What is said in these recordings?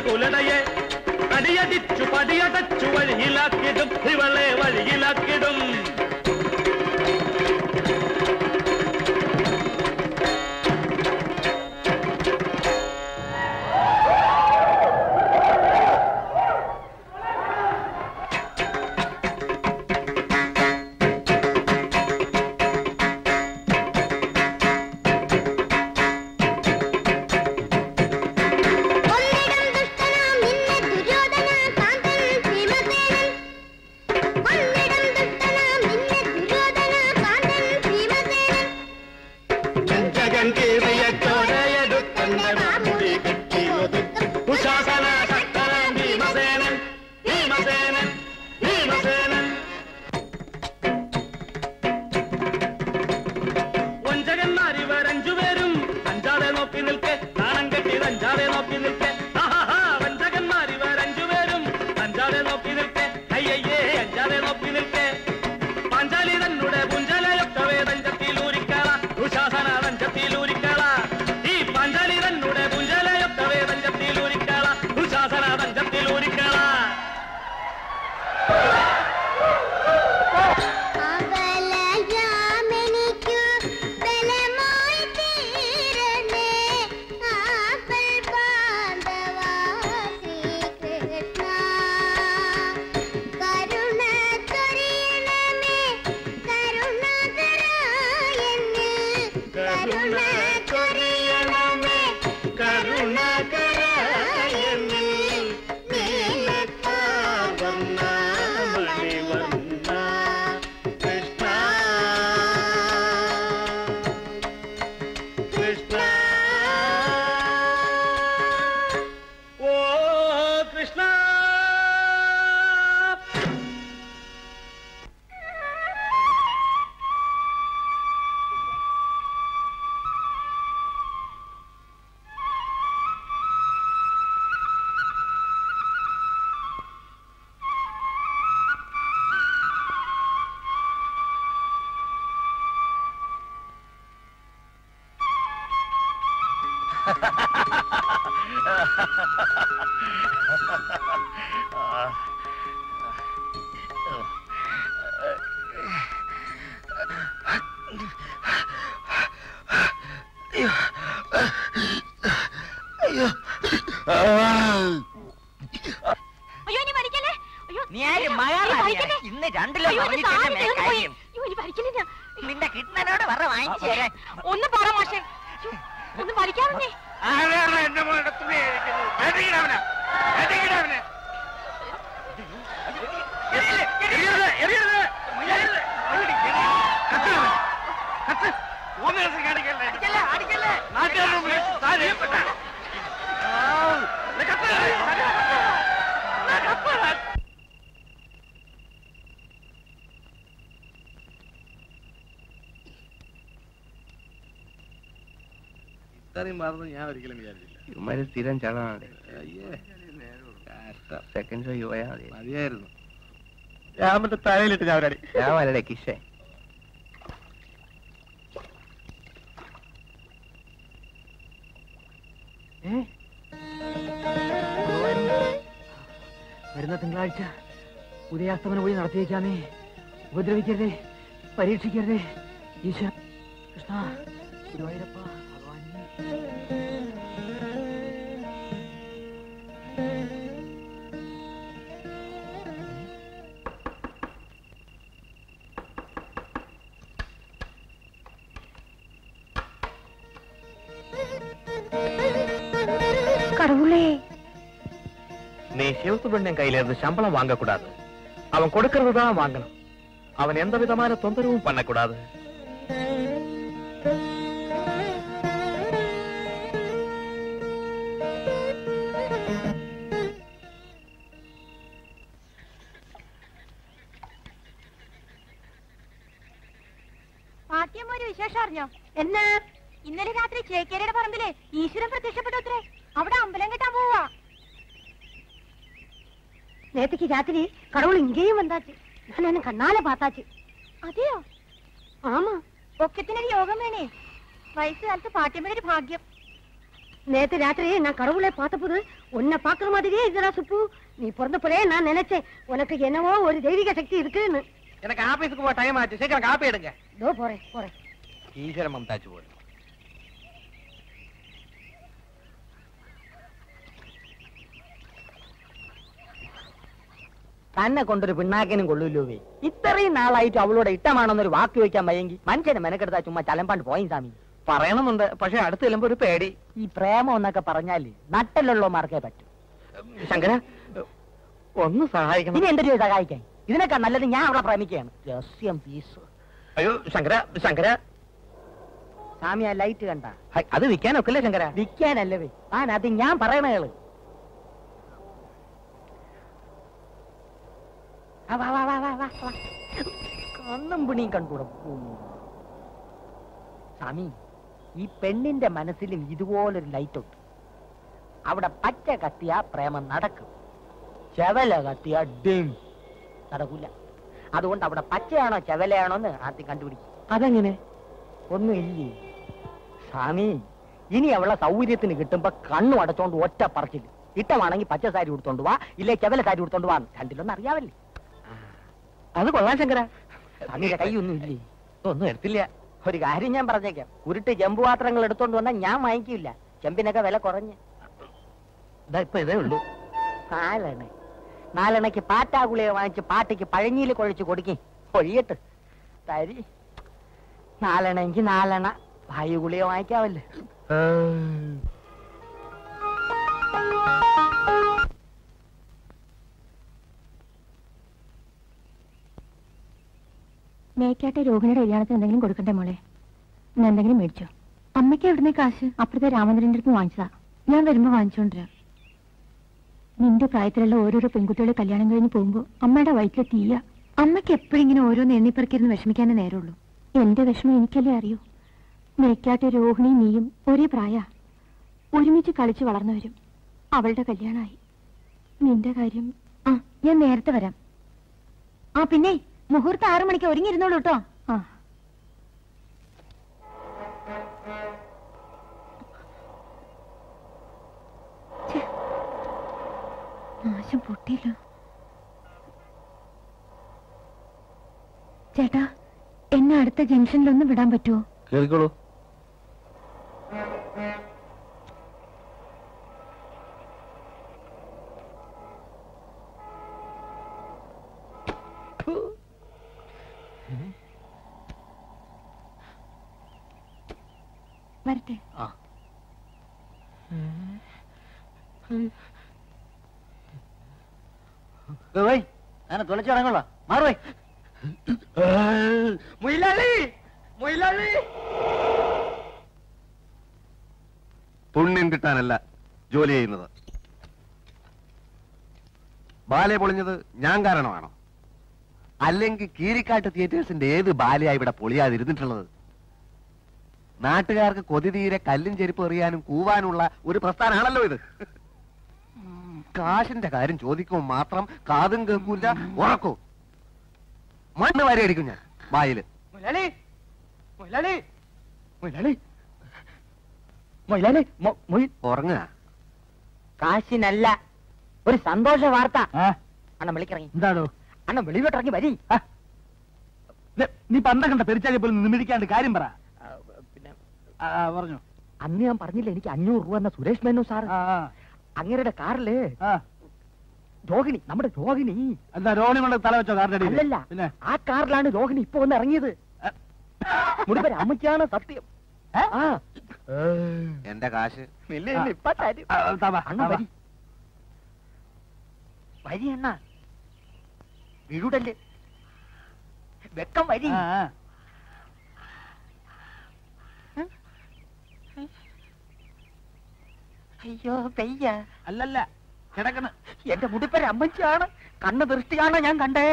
കുലടയെ അടിയടിച്ചു പടിയടച്ചു വഴിയിലാക്കിടും ഇവളെ വഴിയിലാക്കിടും ഒന്നിടം ദുഷ്ടനാം നിന്നെ ദുര്യോധന സാന്തൻ ഭീമസേനൻ ഒന്നിടം ദുഷ്ടനാം നിന്നെ ദുര്യോധന സാന്തൻ ഭീമസേനൻ നെഞ്ചകൻ കീറിയ ചോരയെടുത്തന്റെ മാമുടി കെട്ടിയൊതുക്കും ഉശാസന ശക്തനാം ഭീമസേനൻ ഭീമസേനൻ ഭീമസേനൻ വഞ്ചകന്മാരിവർ അഞ്ചുപേരും അഞ്ചാതെ നോക്കി നിൽക്കെ നാണം കെട്ടിയത് അഞ്ചാതെ നോക്കി നിൽക്കെ ആഹാഹാ, വഞ്ചകന്മാരിവർ അഞ്ചുപേരും അഞ്ചാതെ നോക്കി നിൽക്കെ അയ്യയ്യേ അഞ്ചാതെ നോക്കി നിൽക്കെ പാഞ്ചാലി തന്നെ പുഞ്ചലയൊക്കെ വേദഞ്ചത്തിലൂരിക്കള ദുശാസന തഞ്ചത്തിലൂരിക്കള ഈ പാഞ്ചാലി തന്നെ പുഞ്ചലയൊക്കെ വേദഞ്ചത്തിലൂരിക്കള ദുശാസന തഞ്ചത്തിലൂരിക്കള അവലയാമെനിക്കു ബലമായി തീരണേ ആപ്പൽ ബാന്ധവാ ശ്രീകൃഷ്ണ കരുണ ചൊരിയണമേ കരുണകരായെന്നിൽ കരുണ ചൊരിയണമേ കരുണകരായെന്നിൽ നീലത്താവർണ്ണ മണിവർണ്ണ കൃഷ്ണ കൃഷ്ണ ഓ കൃഷ്ണ അയ്യോ ഇനി വലിക്കല്ലേ അയ്യോ നീ ആര് അയ്യോ, മകളാ ഇനി നീ? വലിക്കല്ലേ? ഇന്ന് രണ്ടിലും അയ്യോ, എന്റെ പറഞ്ഞിട്ടല്ലേ സാധനം തീർന്നു പോയി. കാര്യം. അയ്യോ, ഇനി വലിക്കല്ലേ ഞാൻ? നിന്റെ കിട്ടനോട് പറ വാങ്ങിച്ചു തരാൻ ഒന്ന് പറ മാഷെ അയ്യോ, ഒന്ന് വലിക്കാറുണ്ടേ ആരാണ് എന്റെ മോളുടെ തുണി അഴിക്കുന്നത്? എറിയണവനെ. എറിയണവനെ. എറിയരുത്, എറിയരുത്, എറിയരുത്. കത്ത് അവൻ. കത്ത്. മൂന്ന് ദിവസം കാണിക്കല്ലേ അടിക്കല്ലേ അടിക്കല്ലേ നാട്ടുകാരുടെ മുമ്പിൽ സാധ്യപ്പെട്ട കത്ത് കത്ത് ഇത്രയും മാറുന്നു ഞാൻ ഒരിക്കലും വിചാരിച്ചില്ല ഇവന്മാര് സ്ഥിരം ചളമാണ് അയ്യേ കഷ്ടം സെക്കൻഡ് ഷോ പോയാൽ മതി മതിയായിരുന്നു രാമന്റെ തലയിലിട്ട് ഞാൻ ഒരടി ഞാൻ വരടെ കിഷേ വരുന്ന തിങ്കളാഴ്ച ഉദയാസ്തമന പോയി നടത്തിയേക്കാമേ ഉപദ്രവിക്കരുതേ പരീക്ഷിക്കരുതേ ഈശ്വര കൃഷ്ണ ഗുരുവായൂരപ്പ ഭഗവാനേ கடவுளே நீ சிவசுப்ரமணியன் கையில இருந்து சம்பளம் வாங்க கூடாது அவன் கொடுக்கறது தான் வாங்கணும் அவன் எந்த விதமான தொந்தரவும் பண்ணக்கூடாது പാട്ടിയമ്മ ഒരു വിശേഷം അറിഞ്ഞോ എന്നാ ഇന്നലെ രാത്രി ചേക്കേരയുടെ പറമ്പിലെ ഈശ്വരൻ പ്രത്യക്ഷപ്പെട്ടത്രേ അവിടെ അമ്പലം കെട്ടാൻ പോവാ நேத்துக்கு ராத்திரி கடவுள் இங்கேயும் வந்தாச்சு நான் என்ன கண்ணால பார்த்தாச்சு അതെയോ ஆமா ഒക്കത്തിനൊരു യോഗം വേണേ വയസ്സുകാലത്ത് പാട്ടിയമ്മയുടെ ഒരു ഭാഗ്യം நேத்து ராத்திரி நான் கடவுளை பார்த்தபோது உன்னை பாக்குற மாதிரியே இதுடா சுப்பு நீ பிறந்தப்பவே நான் நினைச்சேன் உனக்கு என்னவோ ஒரு தெய்வீக சக்தி இருக்குன்னு எனக்கு ஆபீஸுக்கு போக டைம் ஆச்சு சீக்கிரம் காப்பி எடுங்க இதோ போறேன் போறேன் ഈശ്വര മമതാച്ചു പോലും തന്നെ കൊണ്ടൊരു പിണ്ണാക്കിനും കൊള്ളൂലോവേ ഇത്രയും നാളായിട്ട് അവളോട് ഇഷ്ടമാണെന്നൊരു വാക്ക് വെക്കാൻ വയ്യെങ്കിൽ മനുഷ്യനെ മെനക്കെടുത്താ ചുമ്മാ ചലമ്പാണ്ട് പോയി സ്വാമി പറയണമെന്നുണ്ട് പക്ഷെ അടുത്ത് ചെല്ലുമ്പോ ഒരു പേടി ഈ പ്രേമം എന്നൊക്കെ പറഞ്ഞാല് നട്ടലുള്ളമാർക്കേ പറ്റൂ ശങ്കര ഒന്ന് സഹായിക്കണം ഇനി എന്റെ ഒരു സഹായിക്കാൻ ഇതിനൊക്കെ നല്ലത് ഞാൻ അവളെ പ്രേമിക്കുകയാണ് രഹസ്യം പീസ് അയ്യോ ശങ്കര ശങ്കര സ്വാമി ആ ലൈറ്റ് കണ്ട ഹൈ, അത് വിൽക്കാനൊക്കെ അല്ലേ ശങ്കര വിൽക്കാനല്ലവേ ആ അത് ഞാൻ പറയണേള് ആ, വാ, വാ, വാ, വാ, വാ, വാ. കണ്ണും പിണിയും കണ്ടൂടെ സ്വാമി ഈ പെണ്ണിന്റെ മനസ്സിലും ഇതുപോലൊരു ലൈറ്റ് ഉണ്ട് അവിടെ പച്ച കത്തിയ പ്രേമം നടക്കും ചെവല കത്തിയ ഡിം നടക്കൂല അതുകൊണ്ട് അവിടെ പച്ചയാണോ ചെവലയാണോ എന്ന് ആദ്യം കണ്ടുപിടിക്കും അതെങ്ങനെ ഒന്നുമില്ലേ സ്വാമി ഇനി അവളെ സൗകര്യത്തിന് കിട്ടുമ്പോ കണ്ണു അടച്ചോണ്ട് ഒറ്റ പറച്ചില്ല ഇട്ടമാണെങ്കിൽ പച്ച സാരി ഉടുത്തോണ്ട് വാ ഇല്ലേ ചെവല സാരി ഉടുത്തോണ്ട് വാ രണ്ടിലൊന്നും അറിയാവല്ലേ അത് കൊള്ളാം ശങ്കര സ്വാമിയുടെ കൈയൊന്നും ഇല്ലേ ഒന്നും എടുത്തില്ല ഒരു കാര്യം ഞാൻ പറഞ്ഞേക്കാം ഉരുട്ട് ചെമ്പ് പാത്രങ്ങൾ എടുത്തോണ്ട് വന്നാൽ ഞാൻ വാങ്ങിക്കില്ല ചെമ്പിനൊക്കെ വില കുറഞ്ഞ് ഇതാ ഇപ്പൊ ഇതേ ഉള്ളൂ നാലെണ്ണ നാലെണ്ണയ്ക്ക് പാറ്റാഗുളിക വാങ്ങിച്ച് പാട്ടയ്ക്ക് പഴഞ്ഞിയിൽ കുഴച്ച് കൊടുക്കേ ഒഴിയട്ട് തരി നാലെണ്ണയ്ക്ക് നാലെണ്ണ വായു ഗുളിക വാങ്ങിക്കാവല്ലേ മേക്കാട്ടെ രോഹിണിയുടെ കല്യാണത്തിന് എന്തെങ്കിലും കൊടുക്കണ്ടേ മോളെ ഞാൻ എന്തെങ്കിലും മേടിച്ചോ അമ്മയ്ക്ക് എവിടുന്നേ കാശ് അപ്പുറത്തെ രാമചന്ദ്രന്റെ അടുത്ത് വാങ്ങിച്ചതാ ഞാൻ വരുമ്പോ വാങ്ങിച്ചോണ്ടിരാ നിന്റെ പ്രായത്തിലുള്ള ഓരോരോ പെൺകുട്ടികളെ കല്യാണം കഴിഞ്ഞ് പോകുമ്പോ അമ്മയുടെ വയറ്റിലെ തീയ അമ്മയ്ക്ക് എപ്പോഴും ഇങ്ങനെ ഓരോന്ന് എണ്ണിപ്പറക്കിരുന്ന് വിഷമിക്കാനേ നേരമുള്ളൂ എന്റെ വിഷമം എനിക്കല്ലേ അറിയൂ മേക്കാട്ടെ രോഹിണി നീയും ഒരേ പ്രായ ഒരുമിച്ച് കളിച്ച് വളർന്നവരും അവളുടെ കല്യാണമായി നിന്റെ കാര്യം ആ ഞാൻ നേരത്തെ വരാം ആ പിന്നെ മുഹൂർത്തം ആറു മണിക്ക് ഒരുങ്ങിയിരുന്നോളൂ കേട്ടോ ആ ഛെ, നാശം പൊട്ടിയല്ലോ ചേട്ടാ എന്നെ അടുത്ത ജംഗ്ഷനിലൊന്നും വിടാൻ പറ്റുമോ കേൾക്കോളൂ വരട്ടെ അങ്ങനെ തുളച്ചിടങ്ങുള്ള മാറുവേ മൊയിലാളി മൊയിലാളി പുണ്യം കിട്ടാനല്ല ജോലി ചെയ്യുന്നത് ബാലെ പൊളിഞ്ഞത് ഞാൻ കാരണമാണോ അല്ലെങ്കിൽ കീരിക്കാട്ട് തിയേറ്റേഴ്സിന്റെ ഏത് ബാലയാ ഇവിടെ പൊളിയാതിരുന്നിട്ടുള്ളത് നാട്ടുകാർക്ക് കൊതി തീരെ കല്ലും ചെരുപ്പ് എറിയാനും കൂവാനുള്ള ഒരു പ്രസ്ഥാനമാണല്ലോ ഇത് കാശിന്റെ കാര്യം ചോദിക്കുമ്പോൾ മാത്രം കാതും കേൾക്കൂല ഉറക്കൂ മണ്ണ് വരെ അടിക്കും ഞാൻ വായില് മൊയിലാളി മൊയിലാളി മൊയിലാളി മൊയിലാലി മൊയ് ഉറങ്ങുക കാശിനല്ല ഒരു സന്തോഷ വാർത്ത അണ്ണൻ വിളിക്കിറങ്ങി എന്താണോ അണ്ണൻ വെളിവിട്ടിറങ്ങി വരി നീ പന്ത കണ്ട പെരിച്ചാലി പോലും നിമിരിക്കാണ്ട് കാര്യം പറ പിന്നെ പറഞ്ഞു അന്ന് ഞാൻ പറഞ്ഞില്ല എനിക്ക് അഞ്ഞൂറ് രൂപ എന്ന സുരേഷ് മേനു സാർ അങ്ങേരുടെ കാറില് രോഹിണി നമ്മുടെ രോഹിണി എന്താ രോണി കൊണ്ട് തല വെച്ചോ കാറിന്റെ അല്ലല്ല പിന്നെ ആ കാറിലാണ് രോഹിണി ഇപ്പൊ വന്ന് ഇറങ്ങിയത് മുടിപ്പര അമ്മയ്ക്കാണ് സത്യം ആ എന്റെ കാശ് ഇല്ല, ഇല്ല, ഇപ്പൊ തരും. അണ്ണ വരി വരി അണ്ണ വീടല്ലേ വെക്കം വരി അയ്യോ പെയ്യ അല്ലല്ല കിടക്കണ് എന്റെ മുടിപ്പര അമ്മച്ചിയാണ് കണ്ണ് ദൃഷ്ടിയാണ് ഞാൻ കണ്ടേ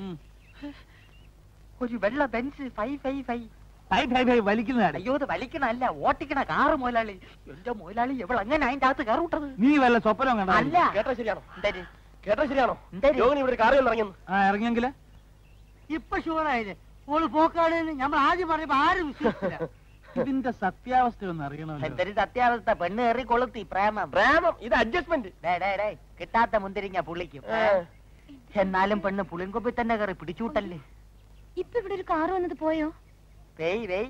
ഒരു വെള്ള ബെൻസ് ഫൈ ഫൈ ഫൈ ഫൈ ഫൈ ഫൈ വലിക്കുന്നതാണ് അയ്യോ ഇത് വലിക്കണല്ല ഓട്ടിക്കണ കാറ് മുതലാളി എന്റെ മുതലാളി എവൾ അങ്ങനെ അതിന്റെ അകത്ത് കയറൂട്ടത് നീ വല്ല സ്വപ്നം കണ്ട അല്ല കേട്ടോ ശരിയാണോ എന്തര്? കേട്ടോ ശരിയാണോ എന്തര്? രോഹിണി ഇവിടെ കാറിൽ ഇറങ്ങി ആ ഇറങ്ങിയെങ്കില് ഇപ്പൊ ഷുവറായില്ലേ ഓള് പോക്കാളെന്ന് നമ്മൾ ആദ്യം പറഞ്ഞപ്പോ ആരും വിശ്വസിച്ചില്ല ഇതിന്റെ സത്യാവസ്ഥ ഒന്ന് അറിയണമല്ലോ എന്തൊരു സത്യാവസ്ഥ പെണ്ണ് കയറി കൊളുത്തി പ്രേമം പ്രേമം ഇത് അഡ്ജസ്റ്റ്മെന്റ് ഡേ ഡേ ഡേ കിട്ടാത്ത മുന്തിരിങ്ങ പുള്ളിക്കും എന്നാലും പെണ്ണ് പുളിങ്കൊപ്പി തന്നെ കയറി പിടിച്ചൂട്ടല്ലേ ഇപ്പൊ ഇവിടെ ഒരു കാറ് വന്നത് പോയോ വെയ് വെയ്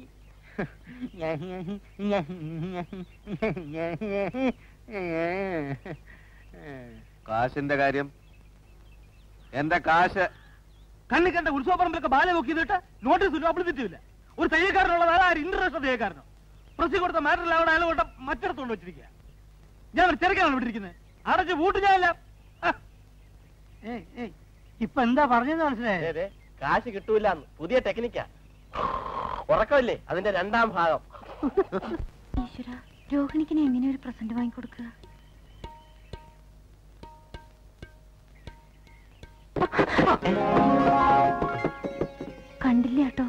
കാശിന്റെ കാര്യം എന്റെ കാശ് കണ്ണി കണ്ട ഉത്സവപ്പറമ്പിലൊക്കെ ബാല നോക്കിയിട്ട് നോട്ടീസ് പബ്ലിസിറ്റിയില്ല ഒരു തയ്യക്കാരനുള്ളത് ആര് ഇന്റർനാഷണൽ തയ്യക്കാരനോ പ്രസി കൊടുത്ത മാറ്ററിൽ അവിടെ അയാൾ കൊണ്ട മറ്റിടത്തോണ്ട് വെച്ചിരിക്കുക ഞാൻ ഒരു തിരക്കാണ് വിട്ടിരിക്കുന്നത് അടച്ച് പൂട്ട് ഞാനില്ല ആ. ഏയ് ഏയ് ഇപ്പൊ എന്താ പറഞ്ഞെന്ന് മനസ്സിലായേ കാശ് കിട്ടൂലെന്ന് പുതിയ ടെക്നിക്കാ ഉറക്കമില്ലേ അതിന്റെ രണ്ടാം ഭാഗം ഈശ്വര രോഹിണിക്കിനെ എങ്ങനെ ഒരു പ്രസന്റ് വാങ്ങിക്കൊടുക്കുക കണ്ടില്ല കേട്ടോ